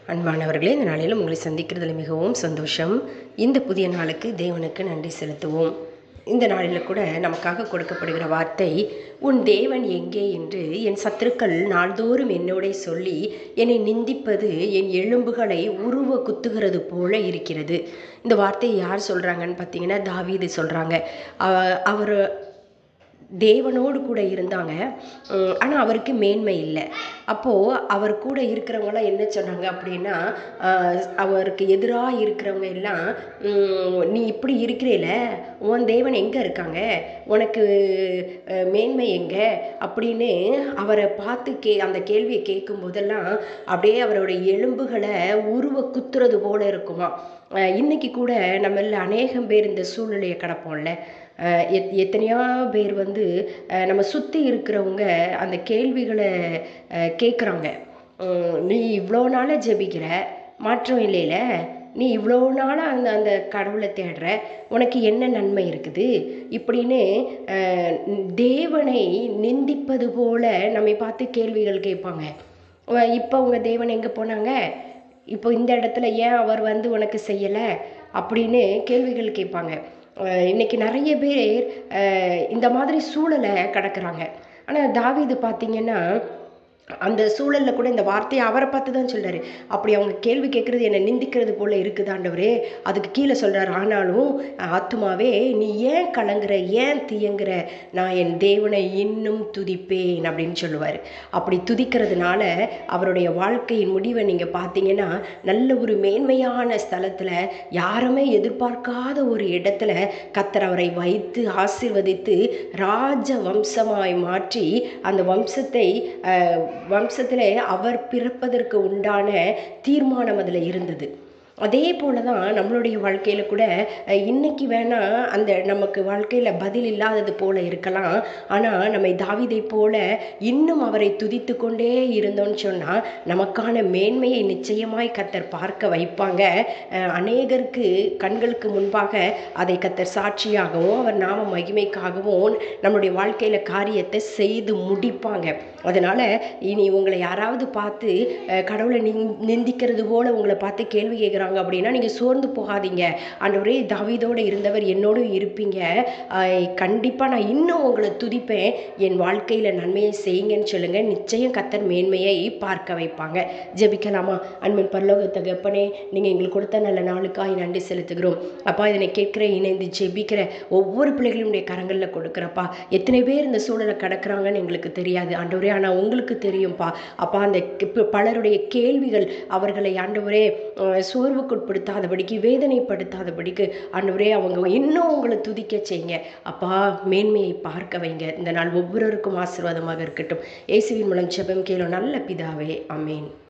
அன்பானவர்களே இந்த நாளிலும் உங்களை சந்திக்கிறதுல மிகவும் சந்தோஷம் இந்த புதிய நாளுக்கு தேவனுக்கு நன்றி செலுத்துவோம் இந்த நாளில் கூட நமக்காக கொடுக்கப்படுகிற வார்த்தை உன் தேவன் எங்கே என்று என் சத்துருக்கள் நாள்தோறும் என்னோட சொல்லி என்னை நிந்திப்பது என் எலும்புகளை உருவ குத்துகிறது போல இருக்கிறது இந்த வார்த்தையை யார் சொல்கிறாங்கன்னு பார்த்தீங்கன்னா தாவீது சொல்கிறாங்க அவர் தேவனோடு கூட இருந்தாங்க ஆனால் அவருக்கு மேன்மை இல்லை அப்போது அவர் கூட இருக்கிறவங்களாம் என்ன சொன்னாங்க அப்படின்னா ஆஹ் அவருக்கு எதிராக இருக்கிறவங்க எல்லாம் உம், நீ இப்படி இருக்கிறேல உன் தேவன் எங்கே இருக்காங்க உனக்கு அஹ், மேன்மை எங்கே அப்படின்னு அவரை பார்த்து கே அந்த கேள்வியை கேட்கும் போதெல்லாம் அப்படியே அவருடைய எலும்புகளை உருவ குத்துறது போல இருக்குமா அஹ் இன்னைக்கு கூட நம்மள அநேகம் பேர் இந்த சூழ்நிலையை கடப்போம்ல அஹ் எத் எத்தனையோ பேர் வந்து அஹ் நம்ம சுற்றி இருக்கிறவங்க அந்த கேள்விகளை கேட்குறாங்க நீ இவ்வளோ நாளாக ஜெபிக்கிற மாற்றம் இல்லைல நீ இவ்வளோ நாளாக அந்த அந்த கடவுளை தேடுற உனக்கு என்ன நன்மை இருக்குது இப்படின்னு அஹ், தேவனை நிந்திப்பது போல நம்மை பார்த்து கேள்விகள் கேட்பாங்க இப்போ உங்கள் தேவன் எங்கே போனாங்க இப்போ இந்த இடத்துல ஏன் அவர் வந்து உனக்கு செய்யலை அப்படின்னு கேள்விகள் கேட்பாங்க அஹ் இன்னைக்கு நிறைய பேர் அஹ் இந்த மாதிரி சூழலை கடக்குறாங்க ஆனால் தாவீது பார்த்தீங்கன்னா அந்த சூழலில் கூட இந்த வார்த்தையை அவரை பார்த்து தான் சொல்றாரு அப்படி அவங்க கேள்வி கேட்குறது என்னை நிந்திக்கிறது போல இருக்குதாண்டவரே அதுக்கு கீழே சொல்றாரு ஆனாலும் ஆத்துமாவே நீ ஏன் கலங்குற ஏன் தியங்குற நான் என் தேவனை இன்னும் துதிப்பேன் அப்படின்னு சொல்லுவார் அப்படி துதிக்கிறதுனால அவருடைய வாழ்க்கையின் முடிவை நீங்கள் பார்த்தீங்கன்னா நல்ல ஒரு மேன்மையான ஸ்தலத்தில் யாருமே எதிர்பார்க்காத ஒரு இடத்துல கத்தர் அவரை வைத்து ஆசீர்வதித்து ராஜ வம்சமாய் மாற்றி அந்த வம்சத்தை அஹ், வம்சத்திலே அவர் பிறப்பதற்கு உண்டான தீர்மானம் அதில் இருந்தது அதே போல தான் நம்மளுடைய வாழ்க்கையில் கூட அஹ், இன்னைக்கு வேணா அந்த நமக்கு வாழ்க்கையில் பதில் இல்லாதது போல இருக்கலாம் ஆனால் நம்மை தாவிதை போல இன்னும் அவரை துதித்து கொண்டே இருந்தோம்னு சொன்னால் நமக்கான மேன்மையை நிச்சயமாய் கத்தர் பார்க்க வைப்பாங்க அஹ், அநேகருக்கு கண்களுக்கு முன்பாக அதை கத்தர் சாட்சியாகவும் அவர் நாம மகிமைக்காகவும் நம்மளுடைய வாழ்க்கையில் காரியத்தை செய்து முடிப்பாங்க அதனால் இனி உங்களை யாராவது பார்த்து அஹ், கடவுளை நிந் நிந்திக்கிறது போல உங்களை பார்த்து கேள்வி கேட்குறாங்க அப்படின்னா நீங்கள் சோர்ந்து போகாதீங்க ஆண்டவரே தாவீதோடு இருந்தவர் என்னோடும் இருப்பீங்க கண்டிப்பாக நான் இன்னும் உங்களை துதிப்பேன் என் வாழ்க்கையில் நன்மையை செய்யுங்கன்னு சொல்லுங்கள் நிச்சயம் கத்தர் மேன்மையை பார்க்க வைப்பாங்க ஜெபிக்கலாமா அன்பின் பரலோக தகப்பனே நீங்கள் எங்களுக்கு கொடுத்த நல்ல நாளுக்காய் நன்றி செலுத்துகிறோம் அப்பா இதனை கேட்குற இணைந்து ஜெபிக்கிற ஒவ்வொரு பிள்ளைகளுடைய கரங்களில் கொடுக்குறப்பா எத்தனை பேர் இந்த சூழலை கடக்குறாங்கன்னு எங்களுக்கு தெரியாது ஆண்டவரே ஆனால் உங்களுக்கு தெரியும்ப்பா அப்பா அந்த கே- பலருடைய கேள்விகள் அவர்களை ஆண்டவரே அஹ், சோர்வுக்குட்படுத்தாதபடிக்கு வேதனைப்படுத்தாதபடிக்கு ஆண்டவரே அவங்க இன்னும் உங்களை துதிக்க செய்யுங்க அப்பா மேன்மையை பார்க்க வைங்க இந்த நாள் ஒவ்வொருவருக்கும் ஆசீர்வாதமாக இருக்கட்டும் இயேசுவின் மூலம் ஜெபம் கேளும் நல்ல பிதாவே ஆமென்